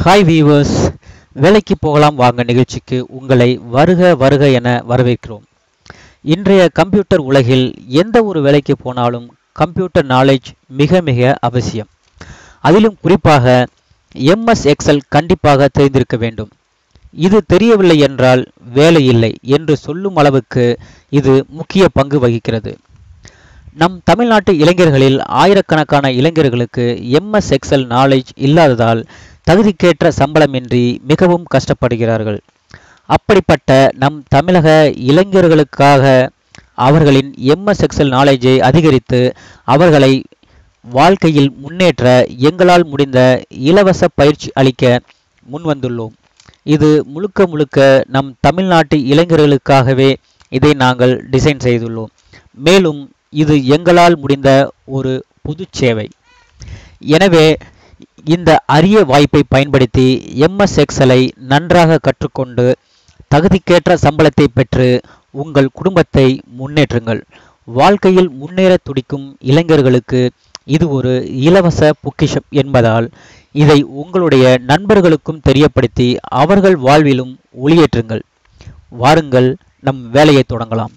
hi viewers வேலைக்கு போகலாம் வாங்க நிகழ்ச்சிக்கு உங்களை வருக வருக என வரவேற்கிறோம் இன்றைய கம்ப்யூட்டர் உலகில் எந்த ஒரு வேலைக்கு போனாலும் கம்ப்யூட்டர் நாலேஜ் மிக மிக அவசியம் அதிலும் குறிப்பாக எம்எஸ் எக்ஸல் கண்டிப்பாக தெரிந்திருக்க வேண்டும் இது தெரியவில்லை என்றால் வேலை இல்லை என்று சொல்லும் அளவுக்கு இது முக்கிய பங்கு வகிக்கிறது நம் தமிழ்நாட்டு இளைஞர்களில் ஆயிரக்கணக்கான இளைஞர்களுக்கு எம்எஸ் எக்ஸல் நாலேஜ் இல்லாததால் தகுதிக்கேற்ற சம்பளமின்றி மிகவும் கஷ்டப்படுகிறார்கள் அப்படிப்பட்ட நம் தமிழக இளைஞர்களுக்காக அவர்களின் எம்எஸ் எக்ஸல் நாலேஜை அதிகரித்து அவர்களை வாழ்க்கையில் முன்னேற்ற எங்களால் முடிந்த இலவச பயிற்சி அளிக்க முன்வந்துள்ளோம் இது முழுக்க முழுக்க நம் தமிழ்நாட்டு இளைஞர்களுக்காகவே இதை நாங்கள் டிசைன் செய்துள்ளோம் மேலும் இது எங்களால் முடிந்த ஒரு பொது சேவை எனவே இந்த அரிய வாய்ப்பை பயன்படுத்தி எம்எஸ் எக்ஸலை நன்றாக கற்றுக்கொண்டு தகுதிக்கேற்ற சம்பளத்தை பெற்று உங்கள் குடும்பத்தை முன்னேற்றுங்கள் வாழ்க்கையில் முன்னேற துடிக்கும் இளைஞர்களுக்கு இது ஒரு இலவச பொக்கிஷம் என்பதால் இதை உங்களுடைய நண்பர்களுக்கும் தெரியப்படுத்தி அவர்கள் வாழ்விலும் ஒளியேற்றுங்கள் வாருங்கள் நம் வேலையை தொடங்கலாம்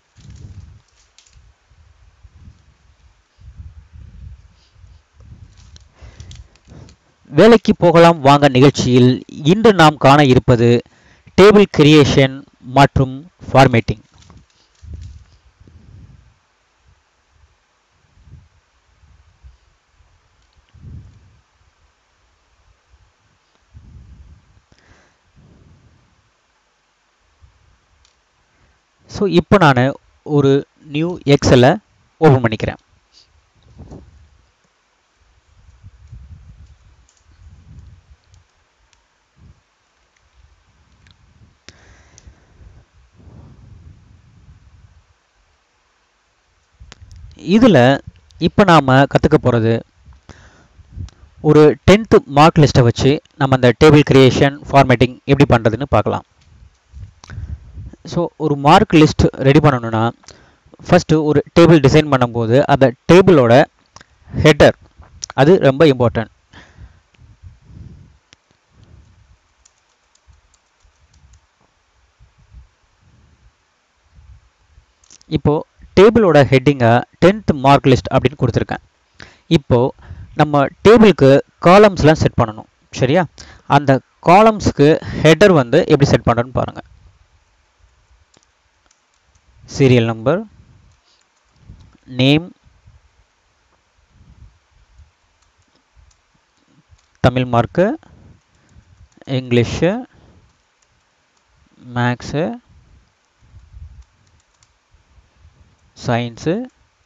வேலைக்கு போகலாம் வாங்க நிகழ்ச்சியில் இன்று நாம் காண இருப்பது டேபிள் கிரியேஷன் மற்றும் ஃபார்மேட்டிங் ஸோ இப்போ நான் ஒரு நியூ எக்ஸலை ஓப்பன் பண்ணிக்கிறேன் இதில் இப்போ நாம் கற்றுக்க போகிறது ஒரு டென்த்து மார்க் லிஸ்ட்டை வச்சு நம்ம அந்த டேபிள் கிரியேஷன் ஃபார்மேட்டிங் எப்படி பண்ணுறதுன்னு பார்க்கலாம் ஸோ ஒரு மார்க் லிஸ்ட் ரெடி பண்ணணும்னா ஃபஸ்ட்டு ஒரு டேபிள் டிசைன் பண்ணும்போது அந்த டேபிளோட ஹெட்டர் அது ரொம்ப இம்பார்ட்டன்ட் இப்போது டேபிளோட ஹெட்டிங்கை டென்த் மார்க் லிஸ்ட் அப்படின்னு கொடுத்துருக்கேன் இப்போது நம்ம டேபிளுக்கு காலம்ஸ்லாம் செட் பண்ணணும் சரியா அந்த காலம்ஸ்க்கு ஹெட்டர் வந்து எப்படி செட் பண்ணுறோன்னு பாருங்கள் serial number name Tamil mark English maths science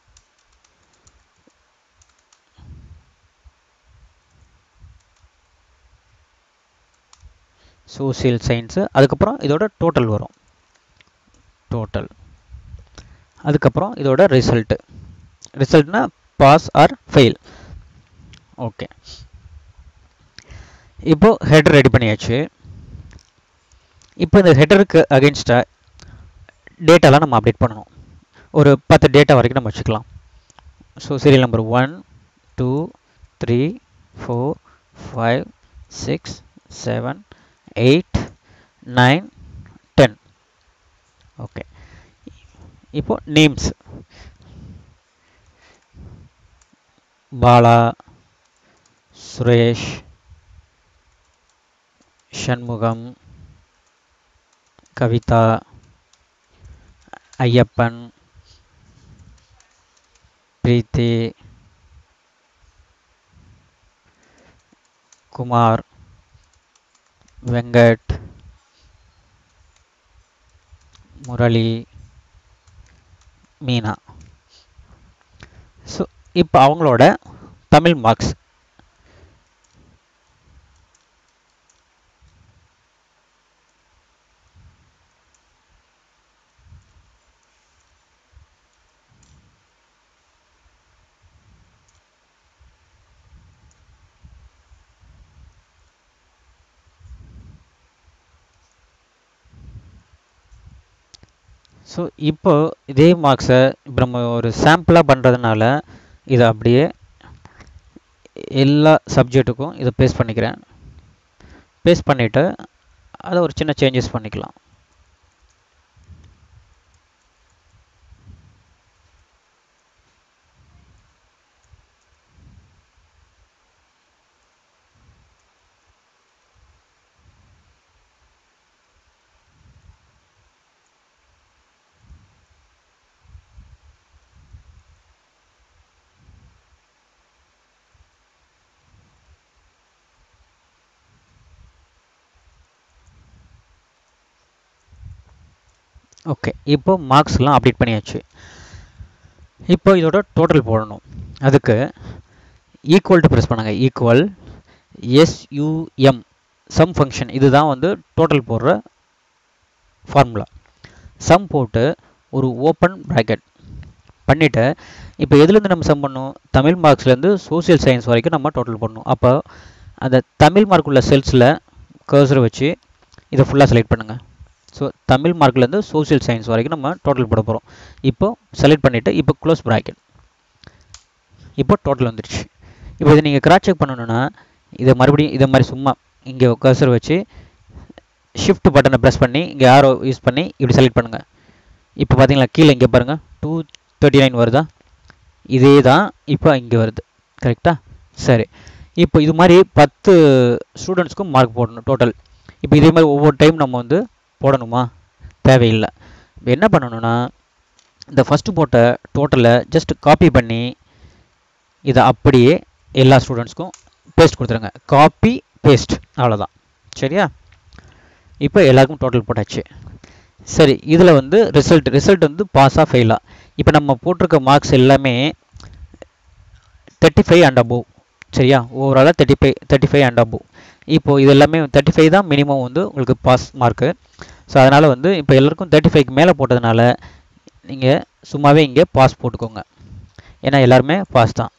social science அதுக்கப்புறம் இதோட டோட்டல் வரும் டோட்டல் அதுக்கப்புறம் இதோட ரிசல்ட்டு ரிசல்ட்னா பாஸ் ஆர் ஃபெயில் ஓகே இப்போது ஹெடர் ரெடி பண்ணியாச்சு இப்போ இந்த ஹெடருக்கு அகென்ஸ்டாக டேட்டாலாம் நம்ம அப்டேட் பண்ணணும் ஒரு பத்து டேட்டா வரைக்கும் நம்ம வச்சுக்கலாம் so serial number one two three four five six seven eight nine ten okay இப்போ நேம்ஸ் பாலா சுரேஷ் ஷண்முகம் கவிதா ஐயப்பன் பிரீத்தி குமார் வெங்கட் முரளி மீனா ஸோ இப்போ அவங்களோட தமிழ் மார்க்ஸ் ஸோ இப்போ இதே மார்க்ஸை இப்போ நம்ம ஒரு சாம்பிளாக பண்ணுறதுனால இதை அப்படியே எல்லா சப்ஜெக்ட்டுக்கும் இதை பேஸ்ட் பண்ணிக்கிறேன் பேஸ்ட் பண்ணிவிட்டு அதை ஒரு சின்ன சேஞ்சஸ் பண்ணிக்கலாம் ஓகே இப்போ மார்க்ஸ்லாம் அப்டேட் பண்ணியாச்சு இப்போ இதோட டோட்டல் போடணும் அதுக்கு ஈக்குவல் டு ப்ரெஸ் பண்ணுங்க ஈக்குவல் எஸ்யூஎம் சம் ஃபங்க்ஷன் இதுதான் வந்து டோட்டல் போடுற ஃபார்முலா சம் போட்டு ஒரு ஓப்பன் ப்ராக்கெட் பண்ணிவிட்டு இப்போ எதுலேருந்து நம்ம சம் பண்ணணும் தமிழ் மார்க்ஸ்லேருந்து சோசியல் சயின்ஸ் வரைக்கும் நம்ம டோட்டல் பண்ணணும் அப்போ அந்த தமிழ் மார்க் உள்ள செல்ஸில் கர்சரை வச்சு இதை ஃபுல்லாக செலக்ட் பண்ணுங்கள் ஸோ தமிழ் மார்க்லேருந்து சோசியல் சயின்ஸ் வரைக்கும் நம்ம டோட்டல் போட போகிறோம் இப்போ செலக்ட் பண்ணிவிட்டு இப்போ க்ளோஸ் ப்ராக்கெட் இப்போ டோட்டல் வந்துடுச்சு இப்போ இதை நீங்கள் கிராஸ் செக் பண்ணணுன்னா இதை மறுபடியும் இதை மாதிரி சும்மா இங்கே கர்சர் வச்சு ஷிஃப்ட் பட்டனை ப்ரெஸ் பண்ணி இங்கே ஆரோ யூஸ் பண்ணி இப்படி செலக்ட் பண்ணுங்கள் இப்போ பார்த்தீங்களா கீழே இங்கே பாருங்கள் டூ தேர்ட்டி நைன் வருதா இதே தான் இப்போ இங்கே வருது கரெக்டாக சரி இப்போ இது மாதிரி பத்து ஸ்டூடெண்ட்ஸ்க்கும் மார்க் போடணும் டோட்டல் இப்போ இதே மாதிரி ஒவ்வொரு டைம் நம்ம வந்து போடணுமா தேவையில்லை இப்போ என்ன பண்ணணும்னா இந்த ஃபஸ்ட்டு போட்ட டோட்டலை ஜஸ்ட் காப்பி பண்ணி இதை அப்படியே எல்லா ஸ்டூடெண்ட்ஸ்க்கும் பேஸ்ட் கொடுத்துருங்க காப்பி பேஸ்ட் அவ்வளோதான் சரியா இப்போ எல்லாருக்கும் டோட்டல் போட்டாச்சு சரி இதில் வந்து ரிசல்ட் ரிசல்ட் வந்து பாஸாக ஃபெயிலாக இப்போ நம்ம போட்டிருக்க மார்க்ஸ் எல்லாமே தேர்ட்டி ஃபைவ் அண்ட் அபோவ் சரியா ஓவராலாக thirty five thirty five and above இப்போது இது எல்லாமே தேர்ட்டி ஃபைவ் தான் மினிமம் வந்து உங்களுக்கு பாஸ் மார்க்கு ஸோ அதனால் வந்து இப்போ எல்லாருக்கும் தேர்ட்டி ஃபைவ்க்கு மேலே போட்டதுனால நீங்கள் சும்மாவே இங்கே பாஸ் போட்டுக்கோங்க ஏன்னா எல்லாருமே பாஸ் தான்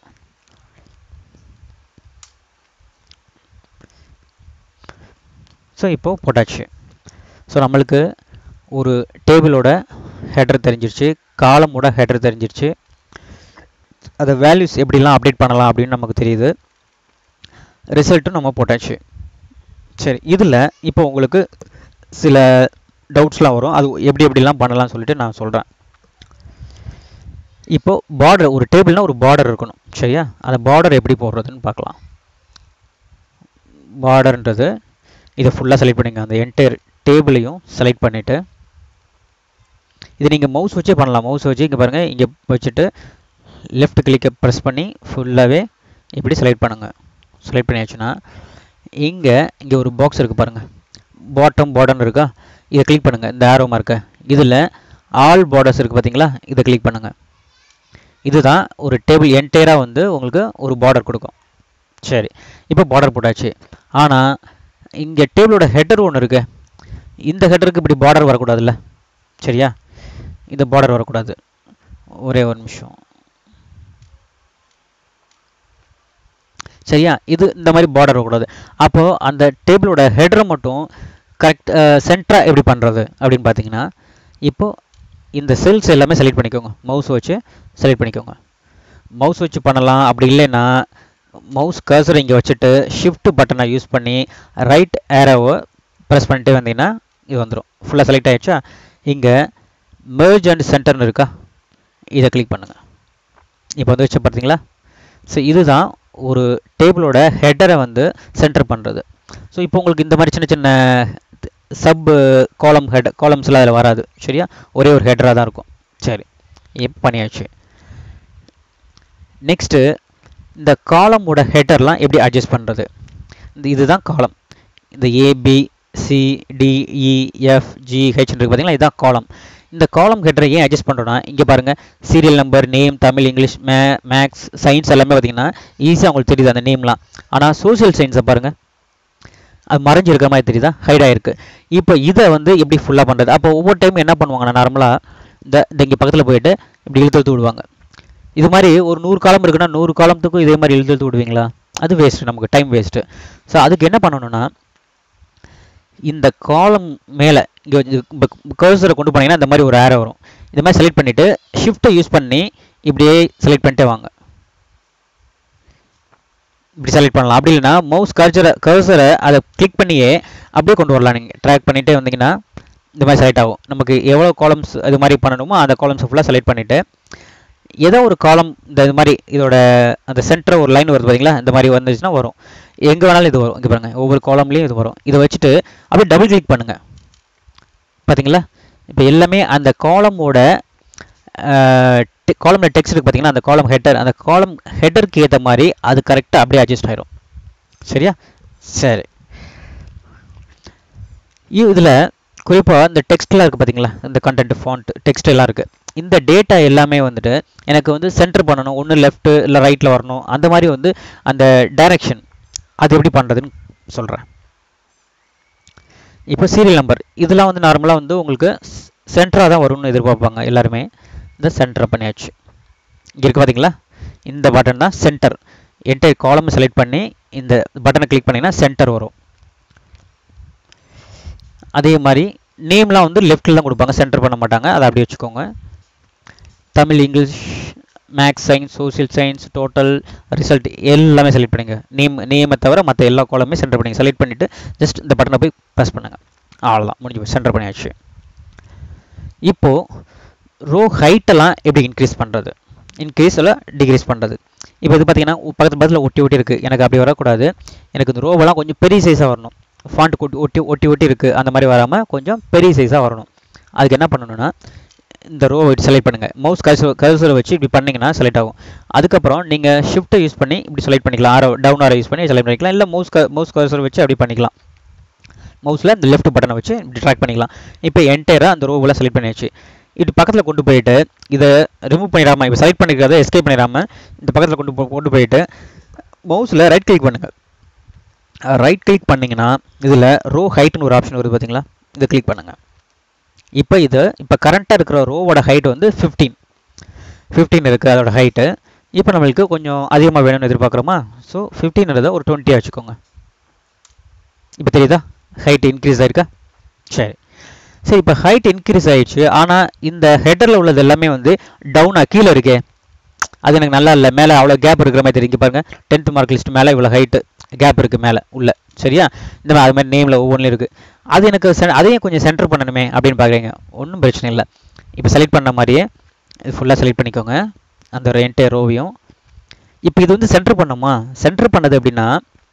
ஸோ இப்போது போட்டாச்சு ஸோ நம்மளுக்கு ஒரு டேபிளோட ஹெட்ரு தெரிஞ்சிருச்சு காலமோட ஹெட்ரு தெரிஞ்சிருச்சு அதை வேல்யூஸ் எப்படிலாம் அப்டேட் பண்ணலாம் அப்படின்னு நமக்கு தெரியுது ரிசல்ட்டும் நம்ம போட்டாச்சு சரி இதில் இப்போ உங்களுக்கு சில டவுட்ஸ்லாம் வரும் அது எப்படி எப்படிலாம் பண்ணலாம்னு சொல்லிட்டு நான் சொல்கிறேன் இப்போ பார்டர் ஒரு டேபிள்னால் ஒரு பார்டர் இருக்கணும் சரியா அந்த பார்டர் எப்படி போடுறதுன்னு பார்க்கலாம் பார்டர்ன்றது இதை ஃபுல்லாக செலக்ட் பண்ணிங்க அந்த என்டையர் டேபிளையும் செலக்ட் பண்ணிவிட்டு இது நீங்கள் மவுஸ் வச்சே பண்ணலாம் மவுஸ் வச்சு இங்கே பாருங்கள் இங்கே வச்சுட்டு லெஃப்ட் கிளிக்கை ப்ரெஸ் பண்ணி ஃபுல்லாகவே இப்படி செலக்ட் பண்ணுங்கள் செலக்ட் பண்ணியாச்சுன்னா இங்கே இங்கே ஒரு பாக்ஸ் இருக்குது பாருங்கள் பாட்டம் பார்டர்னு இருக்கா இதை கிளிக் பண்ணுங்கள் இந்த ஆரோ மார்க்கை இதில் ஆல் பார்டர்ஸ் இருக்குது பார்த்தீங்களா இதை கிளிக் பண்ணுங்கள் இதுதான் ஒரு டேபிள் என்டையராக வந்து உங்களுக்கு ஒரு பார்டர் கொடுக்கும் சரி இப்போ பார்டர் போட்டாச்சு ஆனால் இங்கே டேபிளோட ஹெட்டர் ஒன்று இருக்கு இந்த ஹெட்டருக்கு இப்படி பார்டர் வரக்கூடாதுல்ல சரியா இந்த பார்டர் வரக்கூடாது ஒரே ஒரு நிமிஷம் சரியா இது இந்த மாதிரி பார்டர் வரக்கூடாது அப்போது அந்த டேபிளோட ஹெடரை மட்டும் கரெக்ட் சென்டராக எப்படி பண்ணுறது அப்படின்னு பார்த்தீங்கன்னா இப்போது இந்த செல்ஸ் எல்லாமே செலக்ட் பண்ணிக்கோங்க மவுஸ் வச்சு செலக்ட் பண்ணிக்கோங்க மவுஸ் வச்சு பண்ணலாம் அப்படி இல்லைன்னா மவுஸ் கர்சரை இங்கே வச்சுட்டு ஷிஃப்ட் பட்டனை யூஸ் பண்ணி ரைட் ஏரோவை ப்ரெஸ் பண்ணிட்டே வந்தீங்கன்னா இது வந்துடும் ஃபுல்லாக செலக்ட் ஆகிடுச்சா இங்கே மெர்ஜ் அண்ட் சென்டர்னு இருக்கா இதை கிளிக் பண்ணுங்கள் இப்போ வந்து வச்சு பார்த்தீங்களா ஸோ இதுதான் ஒரு டேபிளோட ஹெட்டரை வந்து சென்டர் பண்ணுறது ஸோ இப்போ உங்களுக்கு இந்த மாதிரி சின்ன சின்ன சப் காலம் ஹெட் காலம்ஸ்லாம் அதில் வராது சரியா ஒரே ஒரு ஹெட்டராக தான் இருக்கும் சரி இப்போ பண்ணியாச்சு நெக்ஸ்ட்டு இந்த காலமோட ஹெட்டர்லாம் எப்படி அட்ஜஸ்ட் பண்ணுறது இந்த இதுதான் காலம் இந்த ஏபி சி டிஇஎஃப் ஜிஹெச் இருக்கு பார்த்தீங்களா இதுதான் காலம் இந்த காலம் ஹெட்டரை ஏன் அட்ஜஸ்ட் பண்ணுறோன்னா இங்கே பாருங்கள் serial number name Tamil English மே மேக்ஸ் சயின்ஸ் எல்லாமே பார்த்தீங்கன்னா ஈஸியாக உங்களுக்கு தெரியுது அந்த நேம்லாம் ஆனால் சோஷியல் சயின்ஸை பாருங்கள் அது மறைஞ்சிருக்கிற மாதிரி தெரியுதா ஹைட் ஆயிருக்கு இப்போ இதை வந்து எப்படி ஃபுல்லாக பண்ணுறது அப்போ ஒவ்வொரு டைம் என்ன பண்ணுவாங்கன்னா நார்மலாக இந்த இந்த இங்கே பக்கத்தில் போயிட்டு இப்படி இழுத்து இழுத்து விடுவாங்க இது மாதிரி ஒரு நூறு காலம் இருக்குன்னா நூறு காலத்துக்கும் இதே மாதிரி இழுத்து இழுத்து விடுவீங்களா அது வேஸ்ட்டு நமக்கு டைம் வேஸ்ட்டு ஸோ அதுக்கு என்ன பண்ணணும்னா இந்த காலம் மேலே இங்கே கர்சரை கொண்டு போனீங்கன்னா இந்த மாதிரி ஒரு ஏரோ வரும் இந்த மாதிரி செலக்ட் பண்ணிவிட்டு ஷிஃப்ட்டை யூஸ் பண்ணி இப்படியே செலக்ட் பண்ணிட்டே வாங்க இப்படி செலக்ட் பண்ணலாம் அப்படி இல்லைன்னா மவுஸ் கர்சரை கர்சரை அதை கிளிக் பண்ணியே அப்படியே கொண்டு வரலாம் நீங்கள் ட்ராக் பண்ணிகிட்டே வந்தீங்கன்னா இந்த மாதிரி செலக்ட் ஆகும் நமக்கு எவ்வளோ காலம்ஸ் இது மாதிரி பண்ணணுமோ அந்த காலம்ஸ் ஃபுல்லாக செலக்ட் பண்ணிவிட்டு ஏதோ ஒரு காலம் இந்த இது மாதிரி இதோட அந்த சென்டர் ஒரு லைன் வருது பார்த்தீங்களா இந்த மாதிரி வந்துச்சுன்னா வரும் எங்கே வேணாலும் இது வரும் இங்கே பாருங்கள் ஒவ்வொரு காலம்லேயும் இது வரும் இதை வச்சுட்டு அப்படியே டபுள் கிளிக் பண்ணுங்கள் பார்த்தீங்களா இப்போ எல்லாமே அந்த காலமோட காலமில் டெக்ஸ்ட் இருக்குது பார்த்தீங்கன்னா அந்த காலம் ஹெட்டர் அந்த காலம் ஹெட்டருக்கு ஏற்ற மாதிரி அது கரெக்டாக அப்படியே அட்ஜஸ்ட் ஆயிரும் சரியா சரி இதில் குறிப்பாக இந்த டெக்ஸ்ட்லாம் இருக்குது பார்த்தீங்களா இந்த கண்டென்ட் ஃபாண்ட் டெக்ஸ்ட் எல்லாம் இருக்குது இந்த டேட்டா எல்லாமே வந்துட்டு எனக்கு வந்து சென்டர் பண்ணணும் ஒன்று லெஃப்ட்டு இல்லை ரைட்டில் வரணும் அந்த மாதிரி வந்து அந்த டைரக்ஷன் அது எப்படி பண்ணுறதுன்னு சொல்கிறேன் இப்போ சீரியல் நம்பர் இதெல்லாம் வந்து நார்மலாக வந்து உங்களுக்கு சென்டராக தான் வரும்னு எதிர்பார்ப்பாங்க எல்லாருமே இந்த சென்டரை பண்ணியாச்சு இங்கே இருக்குது பார்த்தீங்களா இந்த பட்டன் தான் சென்டர் என்டையர் காலம் செலக்ட் பண்ணி இந்த பட்டனை கிளிக் பண்ணிங்கன்னா சென்டர் வரும் அதே மாதிரி நேம்லாம் வந்து லெஃப்ட்டில் தான் கொடுப்பாங்க சென்டர் பண்ண மாட்டாங்க அதை அப்படியே வச்சுக்கோங்க Tamil English maths science social science total result எல்லாமே செலக்ட் பண்ணுங்க நேம் நேமை தவிர மற்ற எல்லா காலமே சென்டர் பண்ணிங்க செலக்ட் பண்ணிவிட்டு ஜஸ்ட் இந்த பட்டனை போய் ப்ரெஸ் பண்ணுங்கள் அவ்வளோதான் முடிஞ்சு போய் சென்டர் பண்ணியாச்சு இப்போது ரோ ஹைட்டெல்லாம் எப்படி இன்க்ரீஸ் பண்ணுறது இன்க்ரீஸ் இல்லை டிக்ரீஸ் பண்ணுறது இப்போ இது பார்த்தீங்கன்னா பக்கத்து பக்கத்தில் ஒட்டி ஒட்டி இருக்குது எனக்கு அப்படி வரக்கூடாது எனக்கு இந்த ரோவெல்லாம் கொஞ்சம் பெரிய சைஸாக வரணும் ஃபாண்ட் ஒட்டி ஒட்டி ஒட்டி ஒட்டி இருக்குது அந்த மாதிரி வராமல் கொஞ்சம் பெரிய சைஸாக வரணும் அதுக்கு என்ன பண்ணணும்னா இந்த ரோவை செலக்ட் பண்ணுங்கள் மவுஸ் கர்சர் கர்சரை வச்சு இப்படி பண்ணிங்கன்னா செலக்ட் ஆகும் அதுக்கப்புறம் நீங்கள் ஷிஃப்ட்டை யூஸ் பண்ணி இப்படி செலக்ட் பண்ணிக்கலாம் ஆரோ டவுன் ஆரோ யூஸ் பண்ணி செலக்ட் பண்ணிக்கலாம் இல்லை மவுஸ் க மவுஸ் கர்சர் வச்சு அப்படி பண்ணிக்கலாம் மவுஸில் இந்த லெஃப்ட் பட்டனை வச்சு இப்படி ட்ராக் பண்ணிக்கலாம் இப்போ என்டையராக அந்த ரோவில் செலக்ட் பண்ணியாச்சு இது பக்கத்தில் கொண்டு போயிட்டு இதை ரிமூவ் பண்ணிடாமல் இப்போ செலக்ட் பண்ணிக்கிறத எஸ்கேப் பண்ணிடாமல் இந்த பக்கத்தில் கொண்டு போ கொண்டு போயிட்டு மவுஸில் ரைட் கிளிக் பண்ணுங்கள் ரைட் கிளிக் பண்ணிங்கன்னா இதில் ரோ ஹைட்னு ஒரு ஆப்ஷன் வருது பார்த்தீங்களா இதை கிளிக் பண்ணுங்கள் இப்போ இது இப்போ கரண்ட்டாக இருக்கிற ரோவோட ஹைட் வந்து ஃபிஃப்டீன் ஃபிஃப்டீன் இருக்குது அதோட ஹைட்டு இப்போ நம்மளுக்கு கொஞ்சம் அதிகமாக வேணும்னு எதிர்பார்க்குறோமா ஸோ ஃபிஃப்டீன்றதை ஒரு டுவெண்ட்டியாக வச்சுக்கோங்க இப்போ தெரியுதா ஹைட் இன்க்ரீஸ் ஆயிருக்கா சரி சரி இப்போ ஹைட் இன்க்ரீஸ் ஆயிடுச்சு ஆனால் இந்த ஹெட்டரில் உள்ளது எல்லாமே வந்து டவுனாக கீழே இருக்கே அது எனக்கு நல்லா இல்லை மேலே அவ்வளோ கேப் இருக்கிற மாதிரி தெரியும் பாருங்க டென்த் மார்க் லிஸ்ட் மேலே இவ்வளோ ஹைட்டு கேப் இருக்குது மேலே உள்ள சரியா இந்த மாதிரி அது மாதிரி நேமில் ஒவ்வொன்றும் இருக்குது அது எனக்கு அதையும் கொஞ்சம் சென்டர் பண்ணணுமே அப்படின்னு பார்க்குறீங்க ஒன்றும் பிரச்சனை இல்லை இப்போ செலக்ட் பண்ண மாதிரியே இது ஃபுல்லாக செலக்ட் பண்ணிக்கோங்க அந்த ஒரு என்டையர் ரோவையும் இப்போ இது வந்து சென்டர் பண்ணுமா சென்டர் பண்ணது அப்படின்னா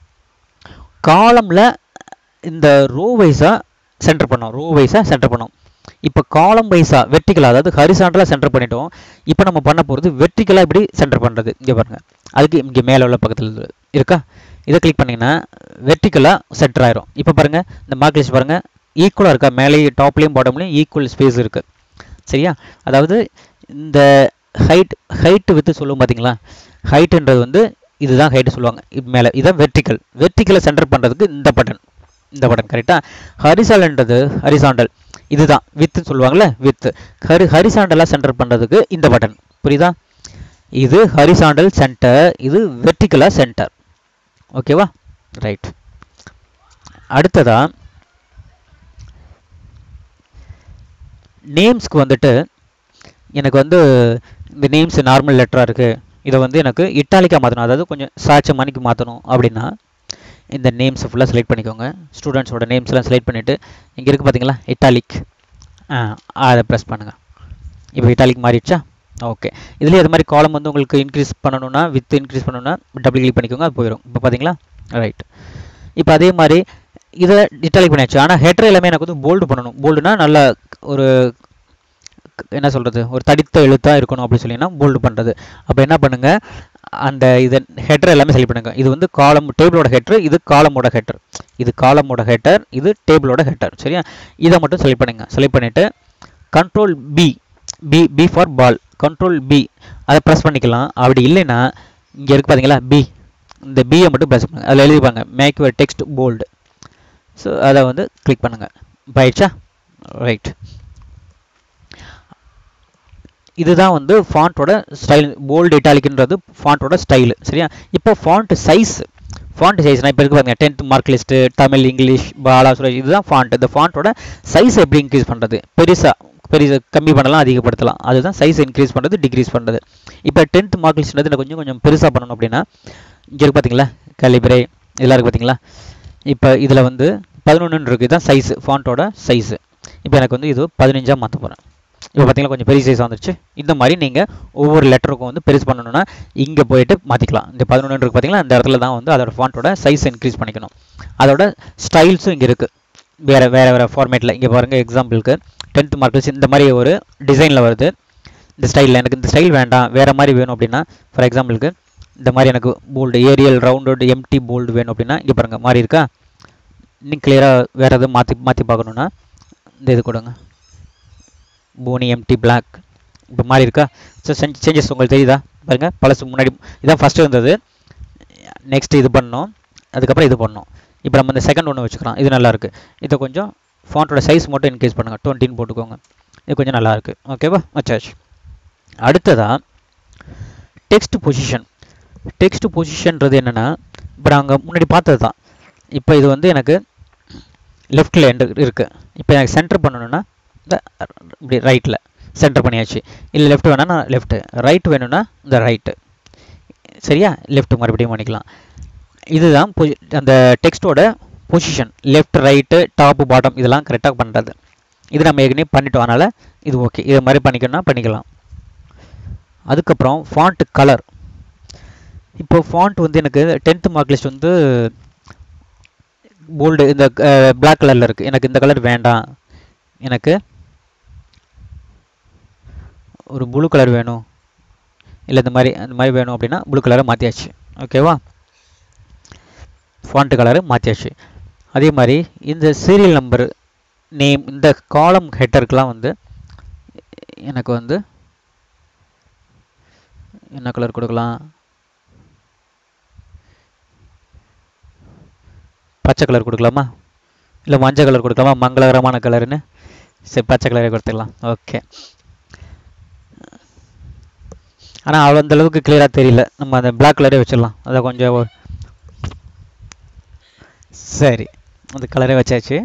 காலமில் இந்த ரோ வைஸாக சென்டர் பண்ணோம் ரோ வைஸாக சென்டர் பண்ணோம் இப்போ காலம் வைஸாக வெர்டிக்கலாக அதாவது ஹரிசாண்டலாக சென்டர் பண்ணிட்டோம் இப்போ நம்ம பண்ண போகிறது வெர்டிக்கலாக இப்படி சென்டர் பண்ணுறது இங்கே பாருங்கள் அதுக்கு இங்கே மேலே உள்ள பக்கத்தில் இருக்கா இதை கிளிக் பண்ணிங்கன்னா வெர்டிக்கலாக சென்டர் ஆயிரும் இப்போ பாருங்கள் இந்த மார்க் லிஸ்ட் பாருங்கள் ஈக்குவலாக இருக்கா மேலேயும் டாப்லேயும் பாட்டம்லேயும் ஈக்குவல் ஸ்பேஸ் இருக்குது சரியா அதாவது இந்த ஹைட் ஹைட்டு வித்து சொல்லுவோம் பார்த்தீங்களா ஹைட்டுன்றது வந்து இதுதான் ஹைட்டு சொல்லுவாங்க இது மேலே இதான் வெர்டிக்கல் வெர்டிக்கலை சென்டர் பண்ணுறதுக்கு இந்த பட்டன் இந்த பட்டன் கரெக்டாக ஹரிசால்ன்றது ஹரிசாண்டல் இதுதான் வித்துன்னு சொல்லுவாங்கள்ல வித்து ஹரி ஹரிசாண்டலாக சென்டர் பண்ணுறதுக்கு இந்த பட்டன் புரியுதா இது ஹரிசாண்டல் சென்டர் இது வெர்டிக்கலாக சென்டர் ஓகேவா ரைட் அடுத்ததா நேம்ஸ்க்கு வந்துட்டு எனக்கு வந்து இந்த நேம்ஸ் நார்மல் லெட்டராக இருக்குது இதை வந்து எனக்கு இட்டாலிக்காக மாற்றணும் அதாவது கொஞ்சம் சாட்ச மணிக்கு மாற்றணும் அப்படின்னா இந்த நேம்ஸை ஃபுல்லாக செலக்ட் பண்ணிக்கோங்க ஸ்டூடெண்ட்ஸோட நேம்ஸ்லாம் செலக்ட் பண்ணிவிட்டு இங்கே இருக்குது பார்த்தீங்களா இட்டாலிக் ஆ அதை ப்ரெஸ் பண்ணுங்கள் இப்போ இட்டாலிக் மாறிடுச்சா ஓகே இதுலேயே அது மாதிரி காலம் வந்து உங்களுக்கு இன்க்ரீஸ் பண்ணணும்னா வித் இன்க்ரீஸ் பண்ணணும்னா டபுள் கிளிக் பண்ணிக்கோங்க அது போயிடும் இப்போ பார்த்தீங்களா ரைட் இப்போ அதே மாதிரி இதை இட்டாலிக் பண்ணியாச்சு ஆனால் ஹெட்டர் எல்லாமே எனக்கு வந்து போல்டு பண்ணணும் போல்டுனா நல்ல ஒரு என்ன சொல்கிறது ஒரு தடித்த எழுத்தாக இருக்கணும் அப்படின்னு சொல்லினா போல்டு பண்ணுறது அப்போ என்ன பண்ணுங்கள் அந்த இதை ஹெட்டர் எல்லாமே செலக்ட் பண்ணுங்க இது வந்து காலம் டேபிளோட ஹெட்டர் இது காலமோட ஹெட்டர் இது காலமோட ஹெட்டர் இது டேபிளோட ஹெட்டர் சரியா இதை மட்டும் செலக்ட் பண்ணுங்க செலக்ட் பண்ணிவிட்டு control B B B for bold control B அதை ப்ரெஸ் பண்ணிக்கலாம் அப்படி இல்லைன்னா இங்கே இருக்கு பார்த்தீங்களா பி இந்த பியை மட்டும் ப்ரெஸ் பண்ணுங்க அதில் எழுதிப்பாங்க make your text bold so அதை வந்து கிளிக் பண்ணுங்கள் பாயிடுச்சா ரைட் இதுதான் வந்து ஃபாண்ட்டோட ஸ்டைல் போல்டு இட்டாலிக்ன்றது ஃபாண்ட்டோட ஸ்டைலு சரியா இப்போ ஃபாண்ட் சைஸ் ஃபாண்ட் சைஸ் நான் இப்போ இருக்கு பாருங்க tenth mark list Tamil English Bala Suresh இதுதான் ஃபாண்ட் இந்த ஃபாண்ட்டோட சைஸ் எப்படி இன்க்ரீஸ் பண்ணுறது பெருசாக பெரிய கம்மி பண்ணலாம் அதிகப்படுத்தலாம் அதுதான் சைஸ் இன்க்ரீஸ் பண்ணுறது டிக்ரீஸ் பண்ணுறது இப்போ டென்த் மார்க் லிஸ்ட்ன்றது எனக்கு கொஞ்சம் கொஞ்சம் பெருசாக பண்ணணும் அப்படின்னா இங்கே இருக்கு பார்த்தீங்களா கலிபிரே இதெல்லாம் இருக்குது பார்த்தீங்களா இப்போ இதில் வந்து பதினொன்றுன்னு இருக்குது இதுதான் சைஸு ஃபாண்ட்டோட சைஸு இப்போ எனக்கு வந்து இது பதினஞ்சாக மாற்ற போகிறேன் இப்போ பார்த்தீங்களா கொஞ்சம் பெரிய சைஸ் வந்துருச்சு இந்த மாதிரி நீங்கள் ஒவ்வொரு லெட்டருக்கும் வந்து பெருசு பண்ணணும்னா இங்கே போயிட்டு மாற்றிக்கலாம் இந்த பதினொன்று இருக்குது பார்த்தீங்களா அந்த இடத்துல தான் வந்து அதோட ஃபாண்ட்டோட சைஸ் இன்க்ரீஸ் பண்ணிக்கணும் அதோட ஸ்டைல்ஸும் இங்கே இருக்குது வேறு வேறு வேறு ஃபார்மேட்டில் இங்கே பாருங்கள் எக்ஸாம்பிளுக்கு டென்த் மார்க்ஸ் இந்த மாதிரி ஒரு டிசைனில் வருது இந்த ஸ்டைலில் எனக்கு இந்த ஸ்டைல் வேண்டாம் வேறு மாதிரி வேணும் அப்படின்னா ஃபார் எக்ஸாம்பிளுக்கு இந்த மாதிரி எனக்கு bold Arial rounded MT bold வேணும் அப்படின்னா இங்கே பாருங்கள் மாறி இருக்கா இன்னும் கிளியராக வேறு எதுவும் மாற்றி மாற்றி பார்க்கணுன்னா இந்த இது கொடுங்க போனி எம்டி பிளாக் இப்போ மாறி இருக்கா ஸோ சேஞ்சஸ் உங்களுக்கு தெரியுதா பாருங்கள் பழசு முன்னாடி இதான் ஃபஸ்ட்டு இருந்தது நெக்ஸ்ட் இது பண்ணோம் அதுக்கப்புறம் இது பண்ணோம் இப்போ நம்ம இந்த செகண்ட் ஒன்று வச்சுக்கலாம் இது நல்லாயிருக்கு இதை கொஞ்சம் ஃபாண்ட்டோட சைஸ் மட்டும் இன்க்ரீஸ் பண்ணுங்கள் டுவெண்ட்டின்னு போட்டுக்கோங்க இது கொஞ்சம் நல்லாயிருக்கு ஓகேவா வச்சாச்சு அடுத்ததாக டெக்ஸ்ட் பொசிஷன் டெக்ஸ்ட் பொசிஷன்றது என்னென்னா இப்போ நாங்கள் முன்னாடி பார்த்தது தான் இப்போ இது வந்து எனக்கு லெஃப்டில் எண்டு இருக்குது இப்போ எனக்கு சென்டர் பண்ணணுன்னா இந்த இப்படி ரைட்டில் சென்டர் பண்ணியாச்சு இல்லை லெஃப்ட் வேணால் லெஃப்ட்டு ரைட் வேணும்னா இந்த ரைட்டு சரியா லெஃப்ட் மறுபடியும் பண்ணிக்கலாம் இதுதான் பொசி அந்த டெக்ஸ்ட்டோட position left right top bottom இதெல்லாம் கரெக்டாக பண்ணுறது இது நம்ம ஏற்கனவே பண்ணிட்டோம் அதனால் இது ஓகே இது மாதிரி பண்ணிக்கணும்னா பண்ணிக்கலாம் அதுக்கப்புறம் ஃபாண்ட் கலர் இப்போ ஃபாண்ட் வந்து எனக்கு டென்த்து மார்க் லிஸ்ட் வந்து போல்டு இந்த பிளாக் கலரில் இருக்குது எனக்கு இந்த கலர் வேண்டாம் எனக்கு ஒரு ப்ளூ கலர் வேணும் இல்லை இந்த மாதிரி அந்த மாதிரி வேணும் அப்படின்னா ப்ளூ கலரை மாற்றியாச்சு ஓகேவா ஃபாண்ட் கலரு மாற்றியாச்சு அதே மாதிரி இந்த சீரியல் நம்பர் நேம் இந்த காலம் ஹெட்டருக்கெலாம் வந்து எனக்கு வந்து என்ன கலர் கொடுக்கலாம் பச்சை கலர் கொடுக்கலாமா இல்லை மஞ்சள் கலர் கொடுக்கலாமா மங்களகரமான கலருன்னு சரி பச்சை கலரே கொடுத்துக்கலாம் ஓகே ஆனால் அவ்வளோ அந்த அளவுக்கு கிளியராக தெரியல நம்ம அந்த பிளாக் கலரே வச்சிடலாம் அதை கொஞ்சம் சரி அந்த கலரே வச்சாச்சு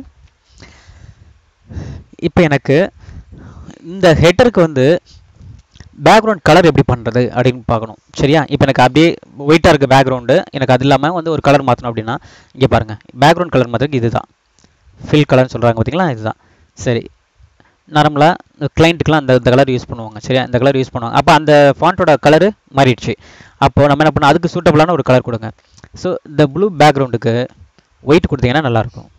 இப்போ எனக்கு இந்த ஹெட்டருக்கு வந்து பேக்ரவுண்ட் கலர் எப்படி பண்ணுறது அப்படின்னு பார்க்கணும் சரியா இப்போ எனக்கு அப்படியே ஒயிட்டாக இருக்குது பேக்ரவுண்டு எனக்கு அது இல்லாமல் வந்து ஒரு கலர் மாற்றணும் அப்படின்னா இங்கே பாருங்கள் பேக்ரவுண்ட் கலர் மாற்றுறதுக்கு இது தான் ஃபில் கலர்னு சொல்கிறாங்க பார்த்தீங்களா இதுதான் சரி நார்மலாக இந்த கிளைண்ட்டுக்கெலாம் அந்த இந்த கலர் யூஸ் பண்ணுவாங்க சரியா இந்த கலர் யூஸ் பண்ணுவாங்க அப்போ அந்த ஃபாண்ட்டோட கலரு மாறிடுச்சு அப்போது நம்ம என்ன பண்ணோம் அதுக்கு சூட்டபுளான ஒரு கலர் கொடுங்க ஸோ இந்த ப்ளூ பேக்ரவுண்டுக்கு ஒயிட் கொடுத்தீங்கன்னா நல்லாயிருக்கும்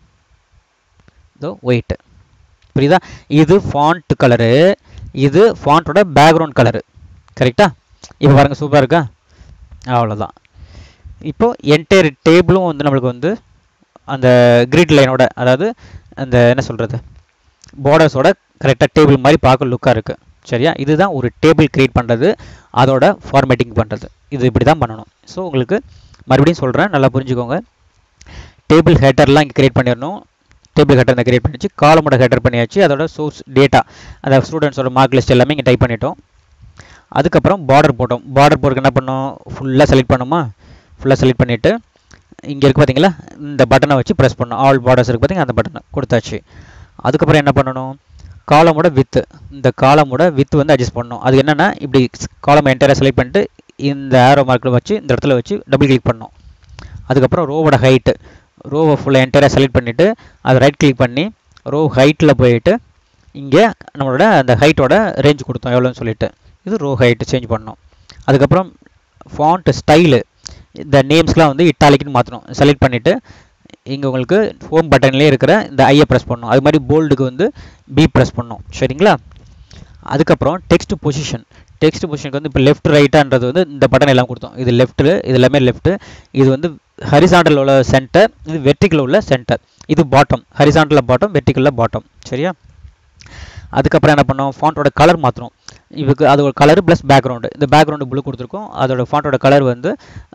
இதோ ஒயிட்டு புரியுதா இது ஃபாண்ட் கலரு இது ஃபாண்ட்டோட பேக்ரவுண்ட் கலரு கரெக்டா இப்போ பாருங்கள் சூப்பராக இருக்கா அவ்வளோதான் இப்போது என்டையர் டேபிளும் வந்து நம்மளுக்கு வந்து அந்த கிரிட் லைனோட அதாவது அந்த என்ன சொல்கிறது பார்டர்ஸோட கரெக்டாக டேபிள் மாதிரி பார்க்க லுக்காக இருக்குது சரியா இதுதான் ஒரு டேபிள் க்ரியேட் பண்ணுறது அதோட ஃபார்மேட்டிங் பண்ணுறது இது இப்படி தான் பண்ணணும் ஸோ உங்களுக்கு மறுபடியும் சொல்கிறேன் நல்லா புரிஞ்சுக்கோங்க டேபிள் ஹேட்டர்லாம் இங்கே க்ரியேட் பண்ணிடணும் டேபிள் ஹெட்டர் இந்த கிரியேட் பண்ணிச்சு காலமோட ஹெட்டர் பண்ணியாச்சு அதோட சோர்ஸ் டேட்டா அந்த ஸ்டூடெண்ட்ஸோட மார்க் லிஸ்ட் எல்லாமே இங்கே டைப் பண்ணிட்டோம் அதுக்கப்புறம் பார்டர் போட்டோம் பார்டர் போடுறதுக்கு என்ன பண்ணோம் ஃபுல்லாக செலக்ட் பண்ணுமா ஃபுல்லாக செலக்ட் பண்ணிவிட்டு இங்கே இருக்குது பார்த்தீங்களா இந்த பட்டனை வச்சு ப்ரெஸ் பண்ணணும் ஆல் பார்டர்ஸ் இருக்குது பார்த்தீங்கன்னா அந்த பட்டனை கொடுத்தாச்சு அதுக்கப்புறம் என்ன பண்ணணும் காலமோட வித்து இந்த காலமோட வித்து வந்து அட்ஜஸ்ட் பண்ணணும் அது என்னென்னா இப்படி காலம் என்டையராக செலக்ட் பண்ணிட்டு இந்த ஆரோ மார்க்கில் வச்சு இந்த இடத்துல வச்சு டபுள் கிளிக் பண்ணணும் அதுக்கப்புறம் ரோவோட ஹைட்டு ரோவை ஃபுல்லாக என்டையராக செலக்ட் பண்ணிவிட்டு அதை ரைட் கிளிக் பண்ணி ரோ ஹைட்டில் போயிட்டு இங்கே நம்மளோட அந்த ஹைட்டோட ரேஞ்ச் கொடுத்தோம் எவ்வளோன்னு சொல்லிட்டு இது ரோ ஹைட்டு சேஞ்ச் பண்ணோம் அதுக்கப்புறம் ஃபாண்ட் ஸ்டைலு இந்த நேம்ஸ்லாம் வந்து இட்டாலிக்குன்னு மாற்றணும் செலக்ட் பண்ணிவிட்டு இங்கே உங்களுக்கு ஹோம் பட்டன்லேயே இருக்கிற இந்த ஐயை ப்ரெஸ் பண்ணணும் அது மாதிரி போல்டுக்கு வந்து பி ப்ரெஸ் பண்ணணும் சரிங்களா அதுக்கப்புறம் டெக்ஸ்ட் பொசிஷன் டெக்ஸ்ட் பொசிஷனுக்கு வந்து இப்போ லெஃப்ட் ரைட்டான்றது வந்து இந்த பட்டன் எல்லாம் கொடுத்தோம் இது லெஃப்ட்டு இது எல்லாமே லெஃப்ட்டு இது வந்து ஹரிசாண்டல் உள்ள சென்டர் இது வெர்டிக்கல் உள்ள சென்டர் இது பாட்டம் ஹரிசாண்டலில் பாட்டம் வெர்டிக்கலில் பாட்டம் சரியா அதுக்கப்புறம் என்ன பண்ணோம் ஃபாண்ட்டோட கலர் மாற்றணும் இதுக்கு அதோட கலர் ப்ளஸ் பேக்ரவுண்டு இந்த பேக்ரவுண்டு ப்ளூ கொடுத்துருக்கோம் அதோட ஃபாண்ட்டோட கலர் வந்து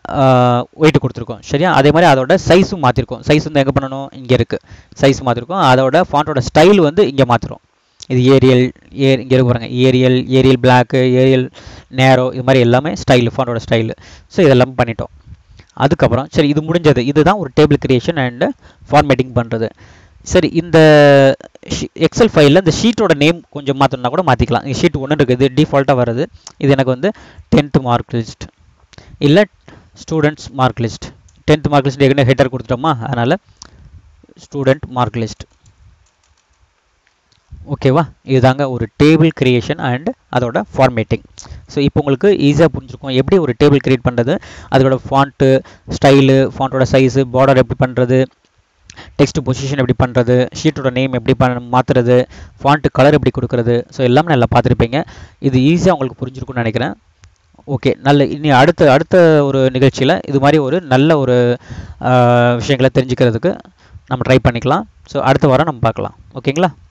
ஒயிட் கொடுத்துருக்கோம் சரியா அதே மாதிரி அதோட சைஸும் மாற்றிருக்கோம் சைஸ் வந்து எங்கே பண்ணணும் இங்கே இருக்குது சைஸ் மாற்றிருக்கோம் அதோட ஃபாண்ட்டோட ஸ்டைல் வந்து இங்கே மாற்றுறோம் இது ஏரியல் ஏ இங்கே இருக்கு பாருங்க ஏரியல் ஏரியல் பிளாக்கு ஏரியல் நேரோ இது மாதிரி எல்லாமே ஸ்டைலு ஃபாண்டோட ஸ்டைலு ஸோ இதெல்லாம் பண்ணிட்டோம் அதுக்கப்புறம் சரி இது முடிஞ்சது இதுதான் ஒரு டேபிள் கிரியேஷன் அண்டு ஃபார்மேட்டிங் பண்ணுறது சரி இந்த எக்ஸல் ஃபைலில் இந்த ஷீட்டோட நேம் கொஞ்சம் மாற்றணும்னா கூட மாற்றிக்கலாம் இந்த ஷீட் ஒன்று இருக்குது இது டிஃபால்ட்டாக வருது இது எனக்கு வந்து டென்த்து மார்க் லிஸ்ட் இல்லை students mark list tenth mark list ஏற்கனவே ஹெட்டர் கொடுத்துட்டோமா அதனால் ஸ்டூடெண்ட் மார்க் லிஸ்ட் ஓகேவா இதுதாங்க ஒரு டேபிள் கிரியேஷன் அண்ட் அதோட ஃபார்மேட்டிங் ஸோ இப்போ உங்களுக்கு ஈஸியாக புரிஞ்சிருக்கும் எப்படி ஒரு டேபிள் கிரியேட் பண்ணுறது அதோட ஃபாண்ட்டு ஸ்டைலு ஃபாண்ட்டோட சைஸு பார்டர் எப்படி பண்ணுறது டெக்ஸ்ட் பொசிஷன் எப்படி பண்ணுறது ஷீட்டோட நேம் எப்படி பண்ண மாற்றுறது ஃபாண்ட்டு கலர் எப்படி கொடுக்குறது ஸோ எல்லாமே நல்லா பார்த்துருப்பீங்க இது ஈஸியாக உங்களுக்கு புரிஞ்சிருக்கும்னு நினைக்கிறேன் ஓகே நல்ல இனி அடுத்த அடுத்த ஒரு நிகழ்ச்சியில் இது மாதிரி ஒரு நல்ல ஒரு விஷயங்களை தெரிஞ்சுக்கிறதுக்கு நம்ம ட்ரை பண்ணிக்கலாம் ஸோ அடுத்த வாரம் நம்ம பார்க்கலாம் ஓகேங்களா